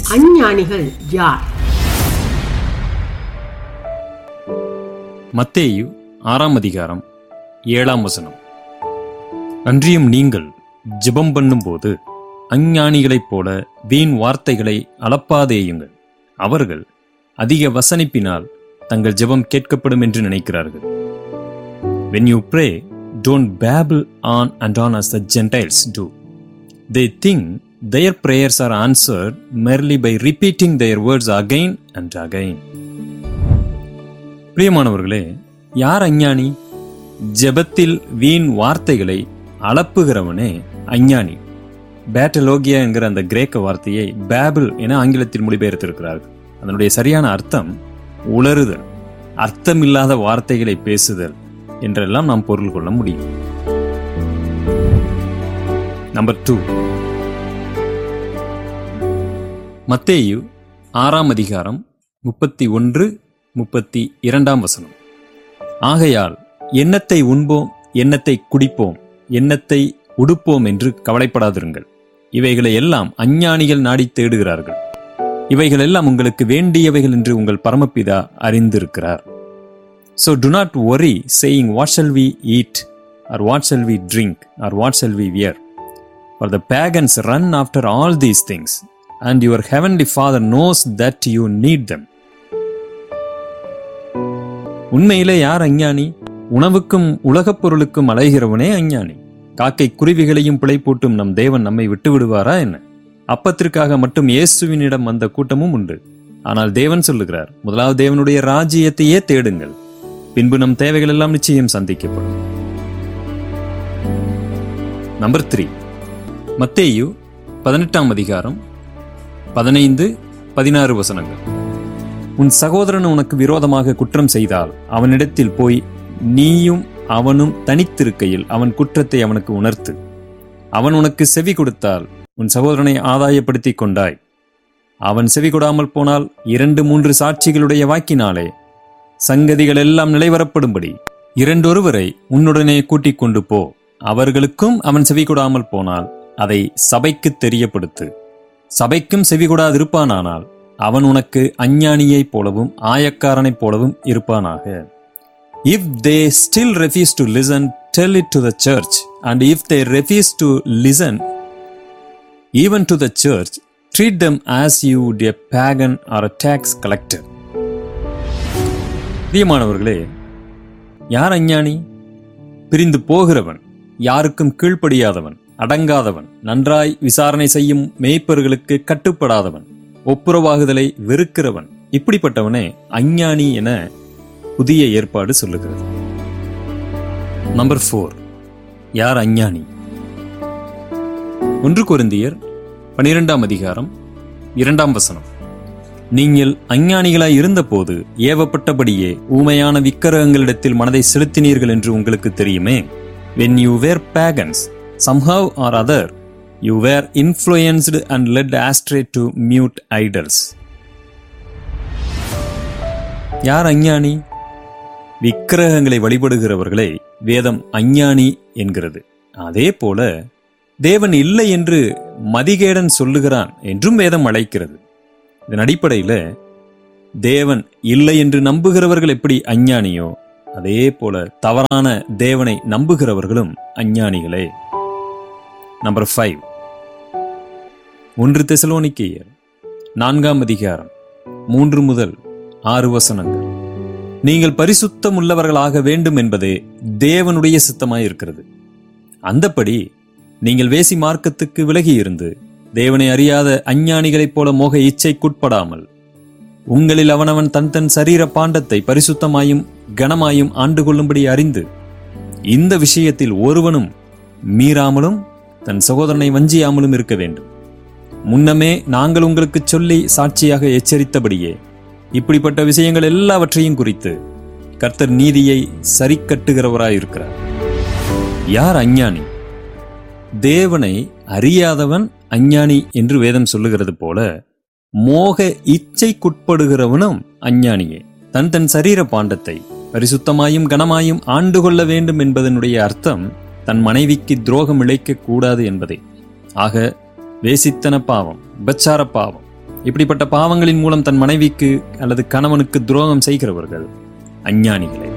அஞ்ஞானிகள் யார் மத்தேயு ஆறாம் அதிகாரம் ஏழாம் வசனம் அன்றியும் நீங்கள் ஜெபம் பண்ணும்போது அஞ்ஞானிகளைப் போல வீண் வார்த்தைகளை அளப்பாதேயுங்கள் அவர்கள் அதிக வசனிப்பினால் தங்கள் ஜெபம் கேட்கப்படும் என்று நினைக்கிறார்கள் when you pray don't babble on and on as the gentiles do they think their prayers are answered merely by repeating their words again and again பிரியமானவர்களே யார் அஞ்ஞானி ஜெபத்தில் வீண் வார்த்தைகளை அளப்புகிறவனே அஞ்ஞானி பேட்டலோகியா என்கிற அந்த கிரேக்க வார்த்தையை பேபிள் என ஆங்கிலத்தில் மொழிபெயர்த்திருக்கிறார்கள் அதனுடைய சரியான அர்த்தம் உளறுதல் அர்த்தமில்லாத வார்த்தைகளை பேசுதல் என்றெல்லாம் நாம் பொருள் கொள்ள முடியும் நம்பர் டூ மத்தேயு ஆறாம் அதிகாரம் முப்பத்தி ஒன்று முப்பத்தி இரண்டாம் வசனம் ஆகையால் எண்ணத்தை உண்போம் எண்ணத்தை குடிப்போம் எண்ணத்தை உடுப்போம் என்று கவலைப்படாதிருங்கள் இவைகளை எல்லாம் அஞ்ஞானிகள் நாடி தேடுகிறார்கள் இவைகள் எல்லாம் உங்களுக்கு வேண்டியவைகள் என்று உங்கள் பரமபிதா அறிந்திருக்கிறார் So do not worry saying, What shall we eat? Or what shall we drink? Or what shall we wear? For the pagans run after all these things, and your heavenly Father knows that you need them. உண்மையிலே யார் அஞ்ஞானி உணவுக்கும் உலகப் பொருளுக்கும் அலைகிறவனே அஞ்ஞானி காக்கை குருவிகளையும் பிழைப்பூட்டும் நம் தேவன் நம்மை விட்டு விடுவாரா என்ன அப்பத்திற்காக மட்டும் இயேசுவினிடம் வந்த கூட்டமும் உண்டு ஆனால் தேவன் சொல்லுகிறார் முதலாவது தேவனுடைய ராஜ்யத்தையே தேடுங்கள் பின்பு நம் தேவைகள் எல்லாம் நிச்சயம் சந்திக்கப்படும் நம்பர் த்ரீ மத்தேயு பதினெட்டாம் அதிகாரம் பதினைந்து பதினாறு வசனங்கள் உன் சகோதரன் உனக்கு விரோதமாக குற்றம் செய்தால் அவனிடத்தில் போய் நீயும் அவனும் தனித்திருக்கையில் அவன் குற்றத்தை அவனுக்கு உணர்த்து அவன் உனக்கு செவி கொடுத்தால் உன் சகோதரனை ஆதாயப்படுத்திக் கொண்டாய் அவன் செவி கொடாமல் போனால் இரண்டு மூன்று சாட்சிகளுடைய வாக்கினாலே சங்கதிகள் எல்லாம் நிலைவரப்படும்படி இரண்டொருவரை உன்னுடனே கூட்டிக் கொண்டு போ அவர்களுக்கும் அவன் செவி கொடாமல் போனால் அதை சபைக்கு தெரியப்படுத்து சபைக்கும் செவி கொடாதிருப்பானானால் அவன் உனக்கு அஞ்ஞானியைப் போலவும் ஆயக்காரனைப் போலவும் இருப்பானாக if they still refuse to listen tell it to the church and if they refuse to listen even to the church treat them as you would a pagan or a tax collector பிரியமானவர்களே யார் அஞ்ஞானி பிரிந்து போகிறவன் யாருக்கும் கீழ்ப்படியாதவன் அடங்காதவன் நன்றாய் விசாரணை செய்யும் மேய்ப்பர்களுக்கு கட்டுப்படாதவன் ஒப்புரவாகுதலை வெறுக்கிறவன் இப்படிப்பட்டவனே அஞ்ஞானி என புதிய ஏற்பாடு சொல்லுகிறது நம்பர் ஃபோர் யார் அஞ்ஞானி ஒன்று கொரிந்தியர் பனிரெண்டாம் அதிகாரம் இரண்டாம் வசனம் நீங்கள் அஞ்ஞானிகளாய் இருந்தபோது ஏவப்பட்டபடியே ஊமையான விக்கிரகங்களிடத்தில் மனதை செலுத்தினீர்கள் என்று உங்களுக்கு தெரியுமே when you were pagans somehow or other you were influenced and led astray to mute idols யார் அஞ்ஞானி விக்கிரகங்களை வழிபடுகிறவர்களை வேதம் அஞ்ஞானி என்கிறது அதே போல தேவன் இல்லை என்று மதிகேடன் சொல்லுகிறான் என்றும் வேதம் அழைக்கிறது இதன் அடிப்படையில் தேவன் இல்லை என்று நம்புகிறவர்கள் எப்படி அஞ்ஞானியோ அதே போல தவறான தேவனை நம்புகிறவர்களும் அஞ்ஞானிகளே நம்பர் ஃபைவ் ஒன்று தெசலோனிக்கேயர் நான்காம் அதிகாரம் மூன்று முதல் ஆறு வசனங்கள் நீங்கள் பரிசுத்தம் உள்ளவர்களாக வேண்டும் என்பதே தேவனுடைய சித்தமாய் இருக்கிறது அந்தப்படி நீங்கள் வேசி மார்க்கத்துக்கு விலகி இருந்து தேவனை அறியாத அஞ்ஞானிகளைப் போல மோக இச்சைக்குட்படாமல் உங்களில் அவனவன் தன் தன் சரீர பாண்டத்தை பரிசுத்தமாயும் கனமாயும் ஆண்டு கொள்ளும்படி அறிந்து இந்த விஷயத்தில் ஒருவனும் மீறாமலும் தன் சகோதரனை வஞ்சியாமலும் இருக்க வேண்டும் முன்னமே நாங்கள் உங்களுக்கு சொல்லி சாட்சியாக எச்சரித்தபடியே இப்படிப்பட்ட விஷயங்கள் எல்லாவற்றையும் குறித்து கர்த்தர் நீதியை சரிக்கட்டுகிறவராயிருக்கிறார் யார் அஞ்ஞானி தேவனை அறியாதவன் அஞ்ஞானி என்று வேதம் சொல்லுகிறது போல மோக இச்சைக்குட்படுகிறவனும் அஞ்ஞானியே தன் தன் சரீர பாண்டத்தை பரிசுத்தமாயும் கனமாயும் ஆண்டு கொள்ள வேண்டும் என்பதனுடைய அர்த்தம் தன் மனைவிக்கு துரோகம் இழைக்க கூடாது என்பதே ஆக வேசித்தன பாவம் விபச்சார பாவம் இப்படிப்பட்ட பாவங்களின் மூலம் தன் மனைவிக்கு அல்லது கணவனுக்கு துரோகம் செய்கிறவர்கள் அஞ்ஞானிகளே